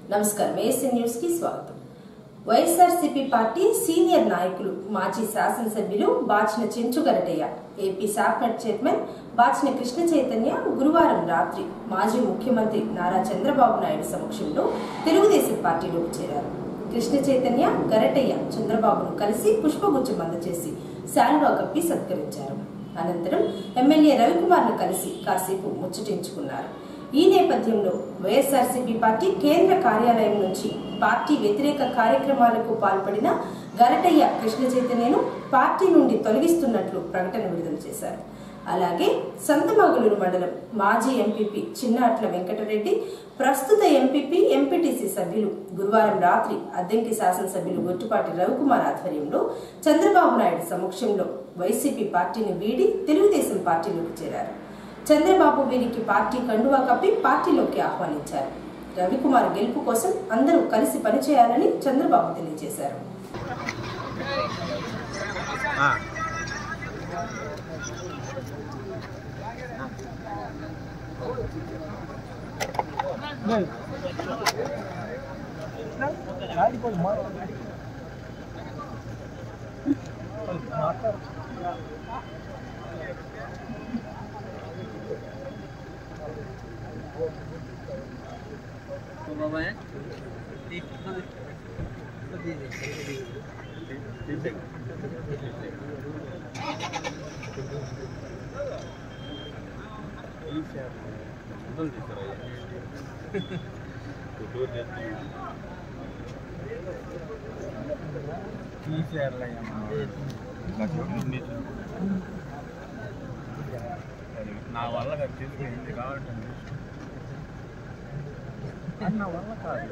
నమస్కారం ASN news కి స్వాగతం వైఎస్ఆర్సీపీ పార్టీ సీనియర్ నాయకులు మాజీ శాసనసభ్యులు బాచిన చెంచు గరటయ్య ఏపీ సాప్నట్ చైర్మన్ బాచిన కృష్ణ చైతన్య గురువారం రాత్రి మాజీ ముఖ్యమంత్రి నారా చంద్రబాబు నాయుడు సమక్షంలో తెలుగుదేశం పార్టీలోకి చేరారు కృష్ణ చైతన్య గరటయ్య చంద్రబాబును కలిసి పుష్పగుచ్చం అందజేసి శాలువా కప్పి సత్కరించారు అనంతరం ఎమ్మెల్యే రవికుమార్ను కలిసి కాసేపు ముచ్చటించుకున్నారు ఈ నేపథ్యంలో వైఎస్ఆర్సీపీ పార్టీ కేంద్ర కార్యాలయం నుంచి పార్టీ వ్యతిరేక కార్యక్రమాలకు పాల్పడిన గరటయ్య కృష్ణ చైతన్యను పార్టీ నుండి తొలగిస్తున్నట్లు ప్రకటన విడుదల చేశారు అలాగే సంతమాగులూరు మండలం మాజీ ఎంపీపీ చిన్నాట్ల వెంకటరెడ్డి ప్రస్తుత ఎంపీపీ ఎంపీటీసీ సభ్యులు గురువారం రాత్రి అద్దెంకి శాసనసభ్యులు గొట్టుపాటి రవికుమార్ ఆధ్వర్యంలో చంద్రబాబు నాయుడు సమక్షంలో వైసీపీ పార్టీని వీడి తెలుగుదేశం పార్టీలోకి చేరారు చంద్రబాబు వీరికి పార్టీ కండువా కప్పి పార్టీలోకి ఆహ్వానించారు రవికుమార్ గెలుపు కోసం అందరూ కలిసి పనిచేయాలని చంద్రబాబు తెలియజేశారు నా వల్ల కాదు తీసుకుంది కావాలంటే నా వల్ల కాదు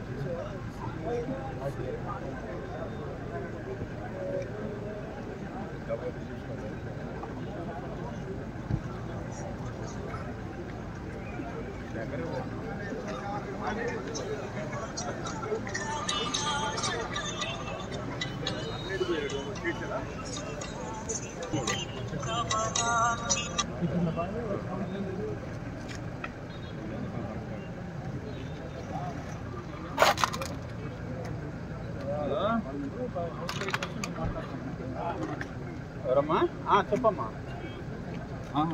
ఎవరమ్మా ఆ, చెప్పమ్మా ఆహా.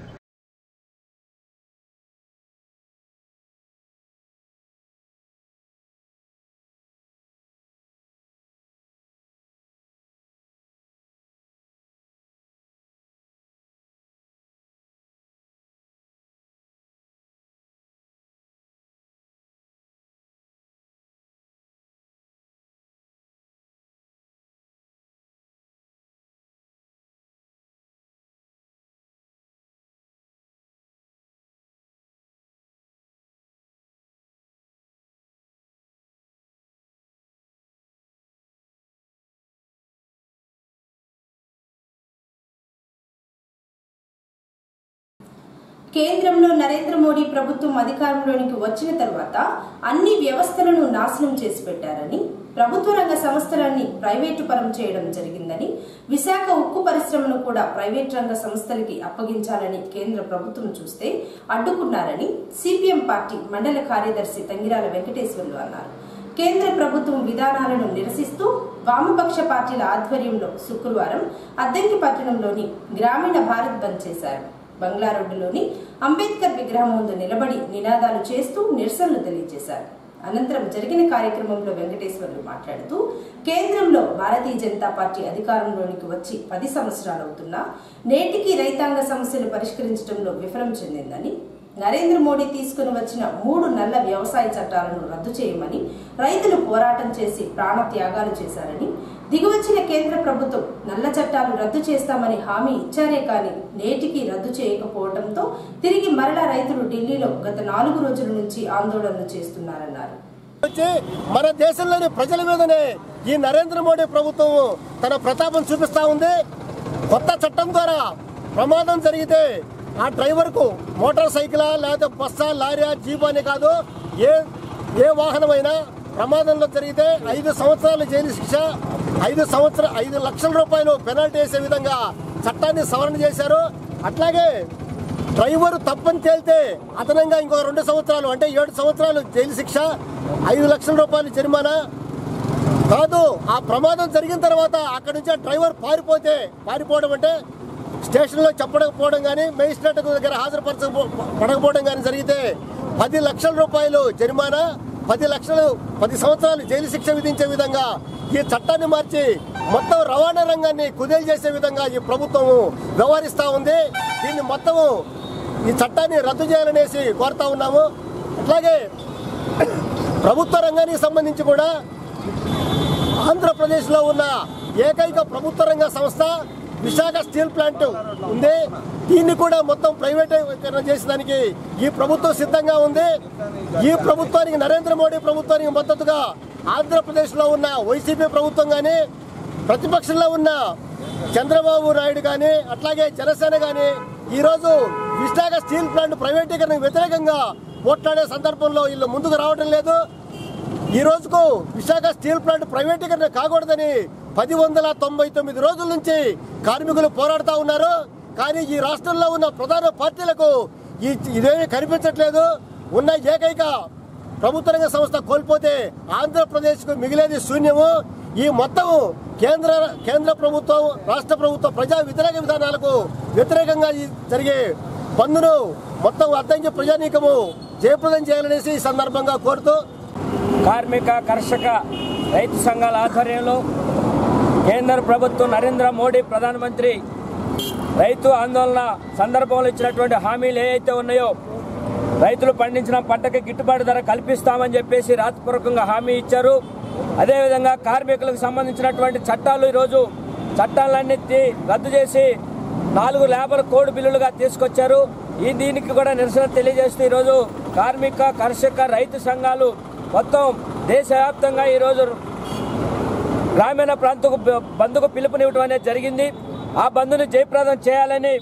కేంద్రంలో నరేంద్ర మోడీ ప్రభుత్వం అధికారంలోనికి వచ్చిన తర్వాత అన్ని వ్యవస్థలను నాశనం చేసి పెట్టారని ప్రభుత్వ రంగ సంస్థలన్నీ ప్రైవేటు పరం చేయడం జరిగిందని విశాఖ ఉక్కు పరిశ్రమను కూడా ప్రైవేట్ రంగ సంస్థలకి అప్పగించాలని కేంద్ర ప్రభుత్వం చూస్తే అడ్డుకున్నారని సిపిఎం పార్టీ మండల కార్యదర్శి తంగిరాల వెంకటేశ్వర్లు అన్నారు కేంద్ర ప్రభుత్వం విధానాలను నిరసిస్తూ వామపక్ష పార్టీల ఆధ్వర్యంలో శుక్రవారం అద్దెంకి పట్టణంలోని గ్రామీణ భారత్ బంద్ చేశారు బంగ్లా రోడ్డులోని అంబేద్కర్ విగ్రహం ముందు నిలబడి నినాదాలు చేస్తూ నిరసనలు తెలియజేశారు అనంతరం జరిగిన కార్యక్రమంలో వెంకటేశ్వర్లు మాట్లాడుతూ కేంద్రంలో భారతీయ జనతా పార్టీ అధికారంలోనికి వచ్చి పది సంవత్సరాలవుతున్నా నేటికి రైతాంగ సమస్యలు పరిష్కరించడంలో విఫలం చెందిందని నరేంద్ర మోడీ తీసుకుని వచ్చిన మూడు నల్ల వ్యవసాయ చట్టాలను రద్దు చేయమని రైతులు పోరాటం చేసి ప్రాణ త్యాగాలు చేశారని దిగువచ్చిన కేంద్ర ప్రభుత్వం నల్ల చట్టాలు రద్దు చేస్తామని హామీ ఇచ్చారే కానీ నేటికి రద్దు చేయకపోవడంతో తిరిగి మరలా రైతులు ఢిల్లీలో గత నాలుగు రోజుల నుంచి ఆందోళనలు చేస్తున్నారన్నారు వచ్చి మన దేశంలోని ప్రజల మీదనే ఈ నరేంద్ర మోడీ ప్రభుత్వం తన ప్రతాపం చూపిస్తా ఉంది కొత్త చట్టం ద్వారా ప్రమాదం జరిగితే ఆ డ్రైవర్కు మోటార్ సైకిలా లేదా బస్సా లారీ జీప్ అని కాదు ఏ ఏ వాహనమైనా ప్రమాదంలో జరిగితే ఐదు సంవత్సరాల జైలు శిక్ష ఐదు సంవత్సర ఐదు లక్షల రూపాయలు పెనాల్టీ వేసే విధంగా చట్టాన్ని సవరణ చేశారు అట్లాగే డ్రైవర్ తప్పని తేలితే అదనంగా ఇంకో రెండు సంవత్సరాలు అంటే ఏడు సంవత్సరాలు జైలు శిక్ష ఐదు లక్షల రూపాయలు జరిమానా కాదు ఆ ప్రమాదం జరిగిన తర్వాత అక్కడి నుంచి ఆ డ్రైవర్ పారిపోతే పారిపోవడం అంటే స్టేషన్లో చెప్పకపోవడం కానీ మేజిస్ట్రేట్ దగ్గర హాజరుపరచ పడకపోవడం కానీ జరిగితే పది లక్షల రూపాయలు జరిమానా పది లక్షలు పది సంవత్సరాలు జైలు శిక్ష విధించే విధంగా ఈ చట్టాన్ని మార్చి మొత్తం రవాణా రంగాన్ని కుదేలు చేసే విధంగా ఈ ప్రభుత్వం వ్యవహరిస్తూ ఉంది దీన్ని మొత్తము ఈ చట్టాన్ని రద్దు చేయాలనేసి కోరుతా ఉన్నాము అట్లాగే ప్రభుత్వ రంగానికి సంబంధించి కూడా ఆంధ్రప్రదేశ్లో ఉన్న ఏకైక ప్రభుత్వ రంగ సంస్థ విశాఖ స్టీల్ ప్లాంట్ ఉంది దీన్ని కూడా మొత్తం ప్రైవేటీకరణ చేసేదానికి ఈ ప్రభుత్వం సిద్ధంగా ఉంది ఈ ప్రభుత్వానికి నరేంద్ర మోడీ ప్రభుత్వానికి మద్దతుగా ఆంధ్రప్రదేశ్లో ఉన్న వైసీపీ ప్రభుత్వం కానీ ప్రతిపక్షంలో ఉన్న చంద్రబాబు నాయుడు కానీ అట్లాగే జనసేన కానీ ఈరోజు విశాఖ స్టీల్ ప్లాంట్ ప్రైవేటీకరణకు వ్యతిరేకంగా పోట్లాడే సందర్భంలో వీళ్ళు ముందుకు రావడం లేదు ఈ రోజుకు విశాఖ స్టీల్ ప్లాంట్ ప్రైవేటీకరణ కాకూడదని పది వందల తొంభై తొమ్మిది రోజుల నుంచి కార్మికులు పోరాడుతూ ఉన్నారు కానీ ఈ రాష్ట్రంలో ఉన్న ప్రధాన పార్టీలకు ఈ ఇదేమీ కనిపించట్లేదు ఉన్న ఏకైక ప్రభుత్వ రంగ సంస్థ కోల్పోతే ఆంధ్రప్రదేశ్కు మిగిలేది శూన్యము ఈ మొత్తం కేంద్ర కేంద్ర ప్రభుత్వం రాష్ట్ర ప్రభుత్వం ప్రజా వ్యతిరేక విధానాలకు వ్యతిరేకంగా ఈ జరిగే బంద్ను మొత్తం అర్థంకి ప్రజానీకము జయప్రదం చేయాలనేసి ఈ సందర్భంగా కోరుతూ కార్మిక కర్షక రైతు సంఘాల ఆధ్వర్యంలో కేంద్ర ప్రభుత్వం నరేంద్ర మోడీ ప్రధానమంత్రి రైతు ఆందోళన సందర్భంలో ఇచ్చినటువంటి హామీలు ఏవైతే ఉన్నాయో రైతులు పండించిన పంటకి గిట్టుబాటు ధర కల్పిస్తామని చెప్పేసి రాతపూర్వకంగా హామీ ఇచ్చారు అదేవిధంగా కార్మికులకు సంబంధించినటువంటి చట్టాలు ఈరోజు చట్టాలన్నీ తీ- రద్దు చేసి నాలుగు లేబర్ కోడ్ బిల్లులుగా తీసుకొచ్చారు ఈ దీనికి కూడా నిరసన తెలియజేస్తూ ఈరోజు కార్మిక కర్షక రైతు సంఘాలు మొత్తం దేశవ్యాప్తంగా ఈరోజు గ్రామీణ ప్రాంతకు బ- బంద్కు పిలుపునివ్వడం అనేది జరిగింది ఆ బంద్ను జయప్రదం చేయాలని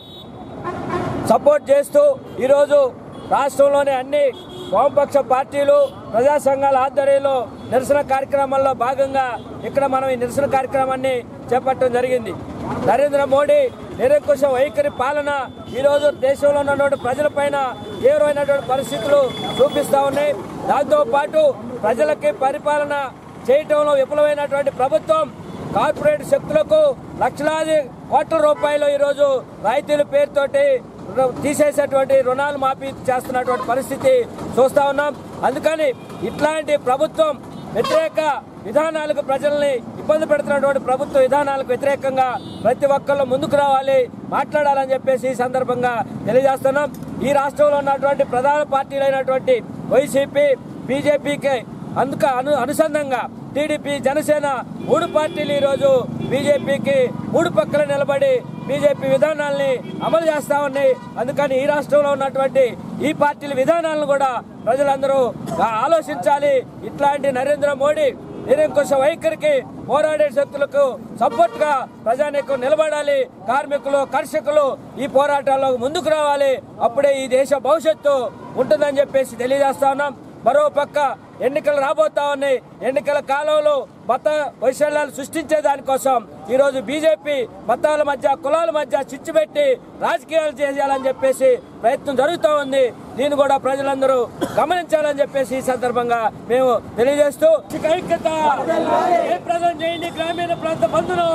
సపోర్ట్ చేస్తూ ఈరోజు రాష్ట్రంలోని అన్ని వామపక్ష పార్టీలు ప్రజా సంఘాల ఆధ్వర్యంలో నిరసన కార్యక్రమాల్లో భాగంగా ఇక్కడ మనం ఈ నిరసన కార్యక్రమాన్ని చేపట్టడం జరిగింది నరేంద్ర మోడీ నిరంకుశ వైఖరి పాలన ఈరోజు దేశంలో ఉన్నటువంటి ప్రజలపైన తీవ్రమైనటువంటి పరిస్థితులు చూపిస్తా ఉన్నాయి దాంతో పాటు ప్రజలకి పరిపాలన చేయటంలో విఫలమైనటువంటి ప్రభుత్వం కార్పొరేట్ శక్తులకు లక్షలాది కోట్ల రూపాయలు ఈరోజు రాయితీల పేరుతోటి రు- తీసేసేటువంటి రుణాలు మాఫీ చేస్తున్నటువంటి పరిస్థితి చూస్తా ఉన్నాం అందుకని ఇట్లాంటి ప్రభుత్వం వ్యతిరేక విధానాలకు ప్రజల్ని ఇబ్బంది పెడుతున్నటువంటి ప్రభుత్వ విధానాలకు వ్యతిరేకంగా ప్రతి ఒక్కళ్ళు ముందుకు రావాలి మాట్లాడాలని చెప్పేసి ఈ సందర్భంగా తెలియజేస్తున్నాం ఈ రాష్ట్రంలో ఉన్నటువంటి ప్రధాన పార్టీలైనటువంటి వైసీపీ బీజేపీకి అందుక అను అనుసంధంగా టీడీపీ జనసేన మూడు పార్టీలు ఈరోజు బీజేపీకి మూడు పక్కల నిలబడి బీజేపీ విధానాల్ని అమలు చేస్తా ఉన్నాయి అందుకని ఈ రాష్ట్రంలో ఉన్నటువంటి ఈ పార్టీల విధానాలను కూడా ప్రజలందరూ ఆ- ఆలోచించాలి ఇట్లాంటి నరేంద్ర మోడీ నిరంకుశ వైఖరికి పోరాడే శక్తులకు సపోర్ట్ గా ప్రజానీకం నిలబడాలి కార్మికులు కర్షకులు ఈ పోరాటాల్లో ముందుకు రావాలి అప్పుడే ఈ దేశ భవిష్యత్తు ఉంటుందని చెప్పేసి తెలియజేస్తా ఉన్నాం మరో పక్క ఎన్నికలు రాబోతా ఉన్నాయి ఎన్నికల కాలంలో మత వైశాల్యాలు సృష్టించే దానికోసం ఈ రోజు బీజేపీ మతాల మధ్య కులాల మధ్య చిచ్చు పెట్టి రాజకీయాలు చేయాలని చెప్పేసి ప్రయత్నం జరుగుతూ ఉంది దీన్ని కూడా ప్రజలందరూ గమనించాలని చెప్పేసి ఈ సందర్భంగా మేము తెలియజేస్తూ ఇక ఐక్యత జయప్రదం చేయండి గ్రామీణ ప్రాంత బంధును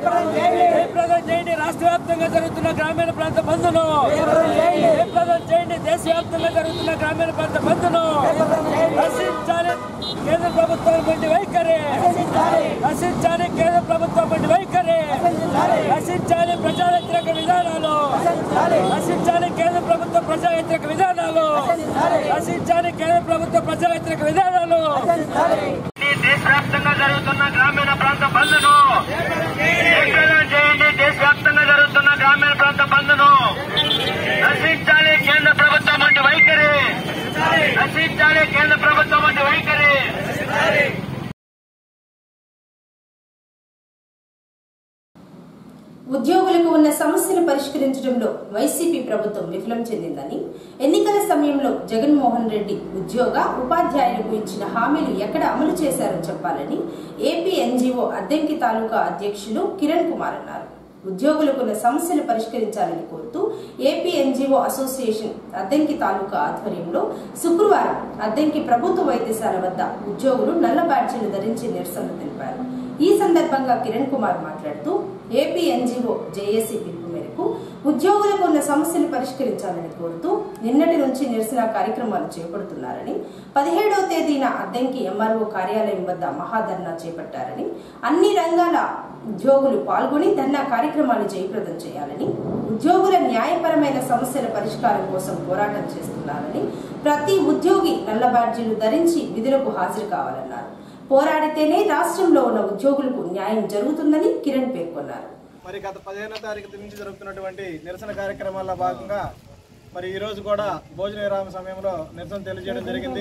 జయప్రదం చేయండి రాష్ట్ర వ్యాప్తంగా జరుగుతున్న గ్రామీణ ప్రాంత బంధును జయప్రదం చేయండి దేశవ్యాప్తంగా జరుగుతున్న గ్రామీణ ప్రాంత బంధును రక్షించాలి కేంద్ర ప్రభుత్వం వంటి వైఖరి రక్షించాలి కేంద్ర ప్రభుత్వం వంటి వైఖరి రక్షించాలి ప్రజా వ్యతిరేక విధానాలు రక్షించాలి కేంద్ర ప్రభుత్వ ప్రజా వ్యతిరేక విధానాలు రక్షించాలి కేంద్ర ప్రభుత్వ ప్రజా వ్యతిరేక విధానాలు దేశవ్యాప్తంగా జరుగుతున్న గ్రామీణ ప్రాంత బంద్ను జయప్రదం చేయండి దేశవ్యాప్తంగా జరుగుతున్న గ్రామీణ ప్రాంత బంద్ను రక్షించాలి కేంద్ర ప్రభుత్వం వంటి వైఖరి రక్షించాలి కేంద్ర ప్రభుత్వం వంటి వైఖరి ఉద్యోగులకు ఉన్న సమస్యలు పరిష్కరించడంలో వైసీపీ ప్రభుత్వం విఫలం చెందిందని ఎన్నికల సమయంలో జగన్మోహన్ రెడ్డి ఉద్యోగ ఉపాధ్యాయులకు ఇచ్చిన హామీలు ఎక్కడ అమలు చేశారో చెప్పాలని ఏపీ ఎన్జీఓ అద్దెంకి తాలూకా అధ్యక్షులు కిరణ్ కుమార్ అన్నారు ఉద్యోగులకున్న సమస్యలు పరిష్కరించాలని కోరుతూ AP NGO association Addanki taluka ఆధ్వర్యంలో శుక్రవారం అద్దెంకి ప్రభుత్వ వైద్యశాల వద్ద ఉద్యోగులు నల్ల బ్యాడ్జీలు ధరించి నిరసనలు తెలిపారు ఈ సందర్భంగా కిరణ్ కుమార్ మాట్లాడుతూ ఏపీ ఎన్జీఓ జేఏసీ పిలుపు మేరకు ఉద్యోగులకు ఉన్న సమస్యలు పరిష్కరించాలని కోరుతూ నిన్నటి నుంచి నిరసన కార్యక్రమాలు చేపడుతున్నారని పదిహేడవ తేదీన అద్దెంకి ఎంఆర్ఓ కార్యాలయం వద్ద మహాధర్నా చేపట్టారని అన్ని రంగాల ఉద్యోగులు పాల్గొని ధర్నా కార్యక్రమాలు జయప్రదం చేయాలని ఉద్యోగుల న్యాయపరమైన సమస్యల పరిష్కారం కోసం పోరాటం చేస్తున్నారని ప్రతి ఉద్యోగి నల్ల బ్యాడ్జీలు ధరించి విధులకు హాజరు కావాలన్నారు పోరాడితేనే రాష్ట్రంలో ఉన్న ఉద్యోగులకు న్యాయం జరుగుతుందని కిరణ్ పేర్కొన్నారు మరి గత పదిహేనో తారీఖు నుంచి జరుగుతున్నటువంటి నిరసన కార్యక్రమాల్లో భాగంగా మరి ఈ రోజు కూడా భోజన విరామ సమయంలో నిరసన తెలియజేయడం జరిగింది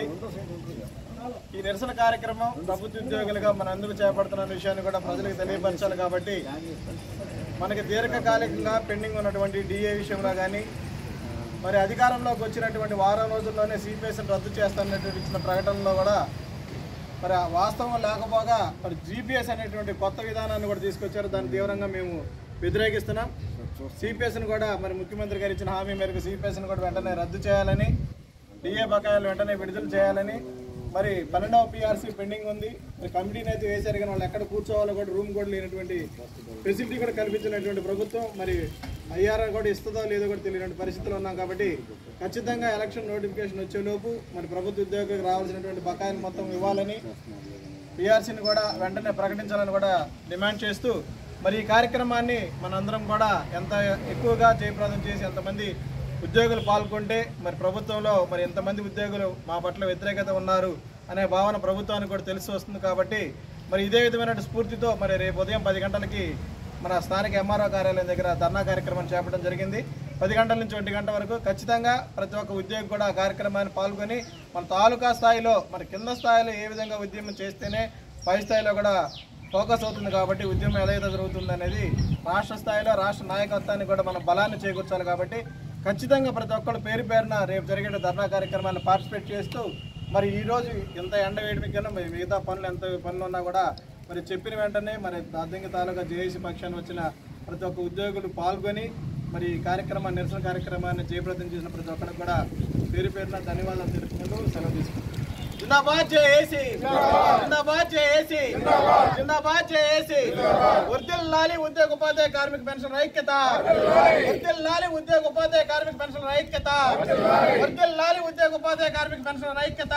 ఈ నిరసన కార్యక్రమం ప్రభుత్వ ఉద్యోగులుగా మన అందుకు చేపడుతున్న విషయాన్ని కూడా ప్రజలకు తెలియపరచాలి కాబట్టి మనకి దీర్ఘకాలికంగా పెండింగ్ ఉన్నటువంటి డిఏ విషయంలో కానీ మరి అధికారంలోకి వచ్చినటువంటి వారం రోజుల్లోనే సిపిఎస్ని రద్దు చేస్తానటువంటి ఇచ్చిన ప్రకటనలో కూడా మరి ఆ వాస్తవం లేకపోగా మరి జీపీఎస్ అనేటువంటి కొత్త విధానాన్ని కూడా తీసుకొచ్చారు దాన్ని తీవ్రంగా మేము వ్యతిరేకిస్తున్నాం సిపిఎస్ని కూడా మరి ముఖ్యమంత్రి గారు ఇచ్చిన హామీ మేరకు సిపిఎస్ని కూడా వెంటనే రద్దు చేయాలని డిఏ బకాయిలు వెంటనే విడుదల చేయాలని మరి పన్నెండవ పిఆర్సీ పెండింగ్ ఉంది మరి కమిటీని అయితే వేశారు కానీ వాళ్ళు ఎక్కడ కూర్చోవాలో కూడా రూమ్ కూడా లేనటువంటి ఫెసిలిటీ కూడా కల్పించినటువంటి ప్రభుత్వం మరి ఐఆర్ఆర్ కూడా ఇస్తుందో లేదో కూడా తెలియనటువంటి పరిస్థితులు ఉన్నాం కాబట్టి ఖచ్చితంగా ఎలక్షన్ నోటిఫికేషన్ వచ్చేలోపు మరి ప్రభుత్వ ఉద్యోగులకు రావాల్సినటువంటి బకాయిలు మొత్తం ఇవ్వాలని పిఆర్సీని కూడా వెంటనే ప్రకటించాలని కూడా డిమాండ్ చేస్తూ మరి ఈ కార్యక్రమాన్ని మనందరం కూడా ఎంత ఎక్కువగా జయప్రదం చేసి ఎంతమంది ఉద్యోగులు పాల్గొంటే మరి ప్రభుత్వంలో మరి ఎంతమంది ఉద్యోగులు మా పట్ల వ్యతిరేకత ఉన్నారు అనే భావన ప్రభుత్వానికి కూడా తెలిసి వస్తుంది కాబట్టి మరి ఇదే విధమైన స్ఫూర్తితో మరి రేపు ఉదయం పది గంటలకి మన స్థానిక ఎంఆర్ఓ కార్యాలయం దగ్గర ధర్నా కార్యక్రమం చేపట్టడం జరిగింది పది గంటల నుంచి ఒంటి గంట వరకు ఖచ్చితంగా ప్రతి ఒక్క ఉద్యోగి కూడా ఆ కార్యక్రమాన్ని పాల్గొని మన తాలూకా స్థాయిలో మన కింద స్థాయిలో ఏ విధంగా ఉద్యమం చేస్తేనే పై స్థాయిలో కూడా ఫోకస్ అవుతుంది కాబట్టి ఉద్యమం ఎలాగైతే జరుగుతుంది అనేది రాష్ట్ర స్థాయిలో రాష్ట్ర నాయకత్వాన్ని కూడా మనం బలాన్ని చేకూర్చాలి కాబట్టి ఖచ్చితంగా ప్రతి ఒక్కరు పేరు పేరున రేపు జరిగే ధర్నా కార్యక్రమాన్ని పార్టిసిపేట్ చేస్తూ మరి ఈ రోజు ఇంత ఎండ వేడిమికైనా మరి మిగతా పనులు ఎంత పనులు ఉన్నా కూడా మరి చెప్పిన వెంటనే మరి అద్దెంకి తాలూకా జేఏసీ పక్షాన్ని వచ్చిన ప్రతి ఒక్క ఉద్యోగులు పాల్గొని మరి ఈ కార్యక్రమాన్ని నిరసన కార్యక్రమాన్ని జయప్రదం చేసిన ప్రతి ఒక్కరికి కూడా పేరు పేరున ధన్యవాదాలు తెలుపుకుంటూ సెలవు తీసుకుంటాం జిందాబాద్ జేఏసీ జిందాబాద్ జేఏసీ జిందాబాద్ జేఏసీ వర్దిల్లాలి ఉద్యోగ ఉపాధ్యాయ కార్మిక పెన్షన్ ఐక్యత వర్దిల్లాలి ఉద్యోగ ఉపాధ్యాయ కార్మిక పెన్షన్ ఐక్యత వర్దిల్లాలి ఉద్యోగ ఉపాధ్యాయ కార్మిక పెన్షన్ ఐక్యత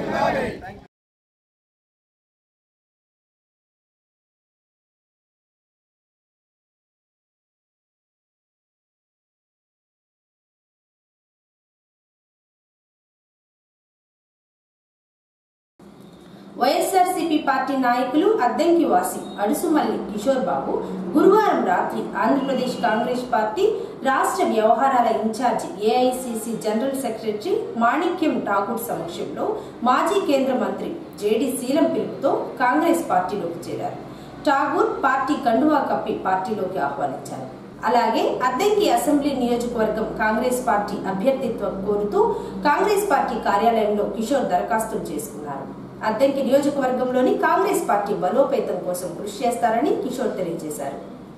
వైఎస్ఆర్సీపీ పార్టీ నాయకులు అద్దంకి వాసి అడుసుమల్లి కిషోర్ బాబు గురువారం రాత్రి ఆంధ్రప్రదేశ్ కాంగ్రెస్ పార్టీ రాష్ట్ర వ్యవహారాల in-charge AICC general secretary Manickam Tagore సమక్షంలో మాజీ కేంద్ర మంత్రి జేడి శీలం పిలుపుతో కాంగ్రెస్ పార్టీలోకి చేరారు ఠాగూర్ పార్టీ కండువా కప్పి పార్టీలోకి ఆహ్వానించారు అలాగే అద్దెంకి అసెంబ్లీ నియోజకవర్గం కాంగ్రెస్ పార్టీ అభ్యర్థిత్వం కోరుతూ కాంగ్రెస్ పార్టీ కార్యాలయంలో కిషోర్ దరఖాస్తులు చేసుకున్నారు అద్దెంకి నియోజకవర్గంలోని కాంగ్రెస్ పార్టీ బలోపేతం కోసం కృషి చేస్తారని కిషోర్ తెలియజేశారు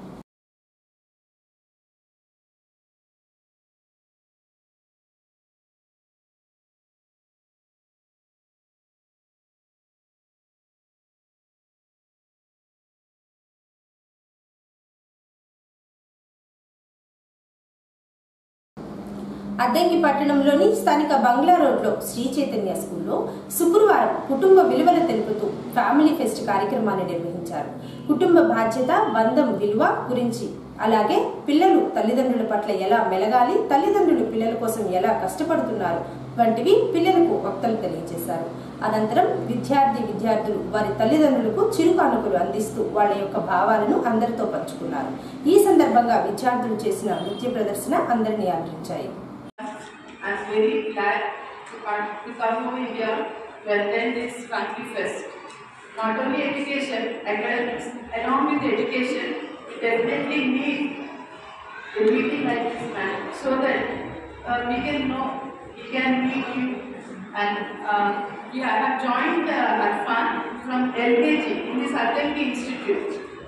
అద్దెంకి పట్టణంలోని స్థానిక బంగ్లా రోడ్లో శ్రీ చైతన్య స్కూల్లో శుక్రవారం కుటుంబ విలువలు తెలుపుతూ ఫ్యామిలీ ఫెస్ట్ కార్యక్రమాన్ని నిర్వహించారు కుటుంబ బాధ్యత బంధం విలువ గురించి అలాగే పిల్లలు తల్లిదండ్రుల పట్ల ఎలా మెలగాలి తల్లిదండ్రులు పిల్లల కోసం ఎలా కష్టపడుతున్నారు వంటివి పిల్లలకు వక్తలు తెలియజేశారు అనంతరం విద్యార్థి విద్యార్థులు వారి తల్లిదండ్రులకు చిరు కానుకలు అందిస్తూ వాళ్ళ యొక్క భావాలను అందరితో పంచుకున్నారు ఈ సందర్భంగా విద్యార్థులు చేసిన నృత్య ప్రదర్శన అందరినీ ఆదరించాయి I'm very glad to come, to come over here to attend this country fest. Not only education, academics, along with education, we definitely need a meeting like this man so that uh, we can know, we can meet you. And uh, yeah, I have joined uh, Arfan from LKG in this Atanki Institute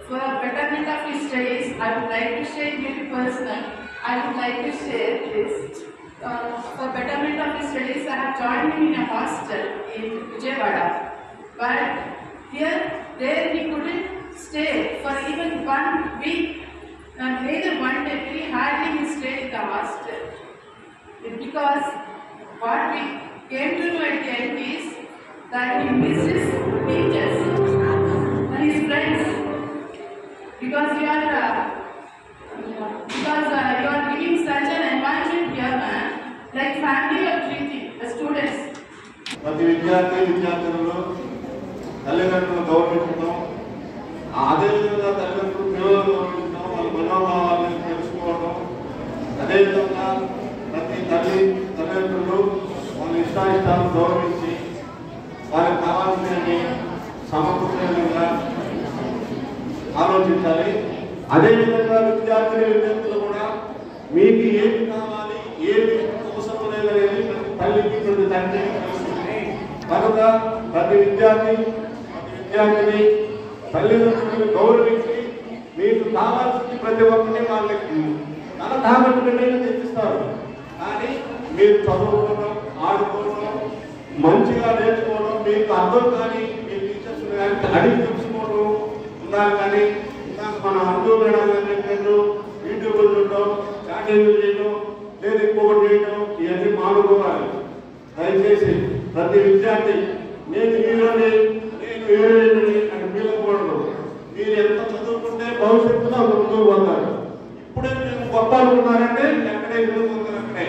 for betterment of his studies, I would like to share very personal. I would like to share this. Uh, for betterment of his studies, I have joined him in a hostel in Vijayawada. But here, there he couldn't stay for even one week. And later one day, very hardly he stayed in the hostel. Because what we came to know at the end is that he misses teachers and his friends because you are uh, because uh, you are giving such an environment here, man, like family you are treating the students. ప్రతి విద్యార్థి విద్యార్థులను తల్లిదండ్రులను గౌరవించడం అదేవిధంగా తల్లిదండ్రులు పిల్లలను గౌరవించడం వాళ్ళ మనోభావాలను తెలుసుకోవడం అదేవిధంగా ప్రతి తల్లి తల్లిదండ్రులు వాళ్ళ ఇష్టాయిష్టాలను గౌరవించి వారికి కావాల్సినవి సమకూర్చంగా ఆలోచించాలి అదేవిధంగా విద్యార్థులు విద్యార్థులు కూడా మీకు ఏమి కావాలి ఏమి అవసరం లేదనేది ప్రతి తల్లికి ప్రతి తండ్రికి తెలుస్తుంది కనుక ప్రతి విద్యార్థి ప్రతి విద్యార్థిని తల్లిదండ్రులను గౌరవించి మీకు కావాల్సింది ప్రతి ఒక్కరిని వాళ్ళకి తన తాగట్టుగా తెచ్చిస్తారు కానీ మీరు చదువుకోవడం ఆడుకోవడం మంచిగా నేర్చుకోవడం మీకు అర్థం కానీ మీ టీచర్స్ కానీ అడిగి తెలుసుకోవడం ఉండాలి కానీ ఇందాక మన అర్థం మేడం గారు చెప్పినట్టు యూట్యూబ్ చూడడం చాటింగ్ చేయడం లేదా ఇంకొకటి చేయడం ఇవన్నీ మానుకోవాలి దయచేసి ప్రతి విద్యార్థి నేను హీరోని నేను హీరోయిన్ని అని పిలవకూడదు మీరు ఎంత చదువుకుంటే భవిష్యత్తులో అంత ముందుకు పోతారు ఇప్పుడే మీరు గొప్ప అనుకున్నారంటే ఎక్కడే ఎదుగుతున్నారు అక్కడే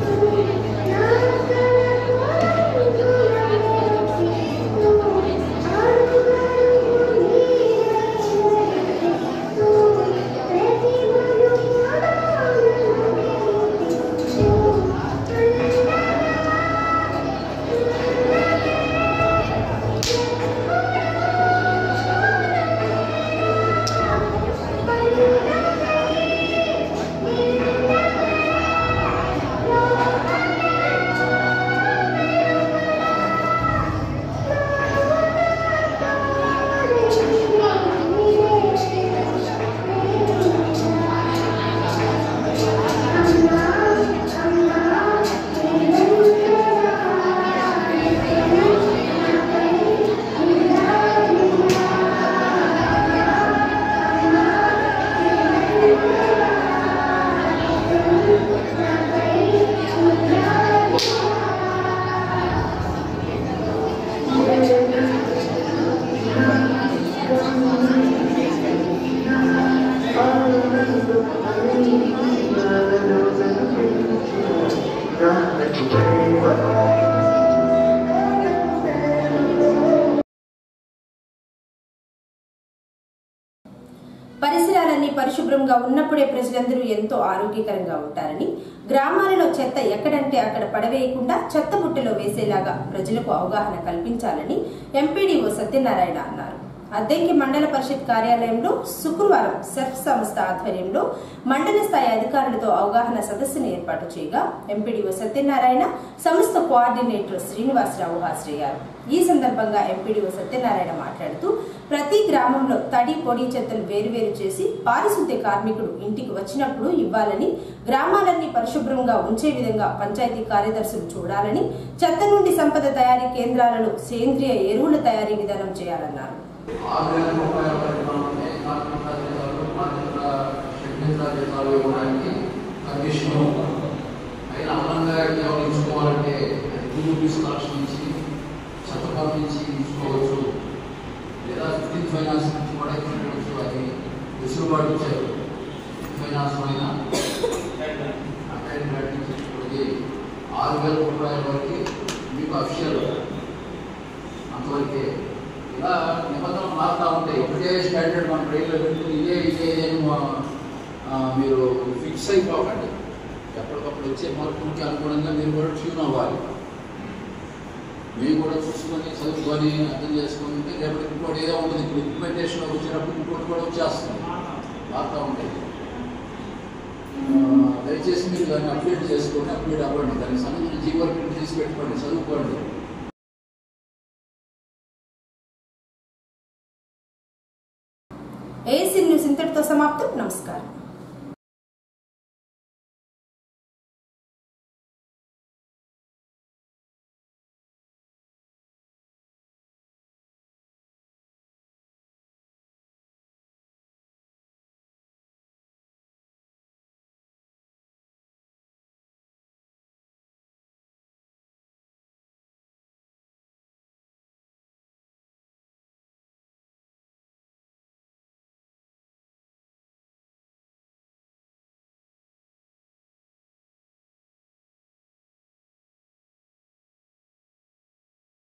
పరిసరాలన్నీ పరిశుభ్రంగా ఉన్నప్పుడే ప్రజలందరూ ఎంతో ఆరోగ్యకరంగా ఉంటారని గ్రామాలలో చెత్త ఎక్కడంటే అక్కడ పడవేయకుండా చెత్త బుట్టలో వేసేలాగా ప్రజలకు అవగాహన కల్పించాలని ఎంపీడీఓ సత్యనారాయణ అన్నారు అద్దెంకి మండల పరిషత్ కార్యాలయంలో శుక్రవారం సెర్ఫ్ సంస్థ ఆధ్వర్యంలో మండల స్థాయి అధికారులతో అవగాహన సదస్సును ఏర్పాటు చేయగా ఎంపీడీఓ సత్యనారాయణ సంస్థ కోఆర్డినేటర్ శ్రీనివాసరావు హాజరయ్యారు ఈ సందర్భంగా ఎంపీడీఓ సత్యనారాయణ మాట్లాడుతూ ప్రతి గ్రామంలో తడి పొడి చెత్తలు వేరువేరు చేసి పారిశుద్ధ్య కార్మికుడు ఇంటికి వచ్చినప్పుడు ఇవ్వాలని గ్రామాలన్నీ పరిశుభ్రంగా ఉంచే విధంగా పంచాయతీ కార్యదర్శులు చూడాలని చెత్త నుండి సంపద తయారీ కేంద్రాలలో సేంద్రియ ఎరువుల తయారీ విధానం చేయాలన్నారు ఆరు వేల రూపాయల పరిమాణమే కార్మిక జీతాలు కార్మిక షెడ్యూల్ జీతాలు ఇవ్వడానికి కండిషన్ అయినా అదనంగా కేవలం ఇచ్చుకోవాలంటే టూ రూపీస్ కలెక్షన్ నుంచి శతకం నుంచి ఇచ్చుకోవచ్చు లేదా ఫిఫ్టీన్ ఫైనాన్స్ నుంచి కూడా ఇచ్చుకోవచ్చు అది వెసులుబాటు ఇచ్చారు ఫైనాన్స్ అయినా అటెండ్ ఇప్పటికి ఆరు వేల రూపాయల వరకు మీకు అఫిషియల్ అంతవరకే ఇలా నిబంధనలు మారుతూ ఉంటాయి ఒకటే స్టాండర్డ్ మన ట్రైన్లో పెట్టుకుని ఇదే ఇదే అని మా- ఆ, మీరు ఫిక్స్ అయిపోకండి ఎప్పటికప్పుడు వచ్చే మార్పులకి అనుగుణంగా మీరు కూడా ట్యూన్ అవ్వాలి మీరు కూడా చూసుకొని చదువుకొని అర్థం చేసుకొని ఉంటే రేపటి ఇంకోటి ఏదో ఉంటుంది ఇప్పుడు ఇంప్లిమెంటేషన్ వచ్చినప్పుడు ఇంకోటి కూడా వచ్చేస్తుంది మారుతూ ఉంటాయి ఆ, దయచేసి మీరు దాన్ని అప్డేట్ చేసుకోండి అప్డేట్ అవ్వండి దానికి సంబంధించిన జీవో ప్రింట్ తీసి పెట్టుకోండి చదువుకోండి ఏఎస్సీ న్యూస్ ఇంతటితో సమాప్తం నమస్కారం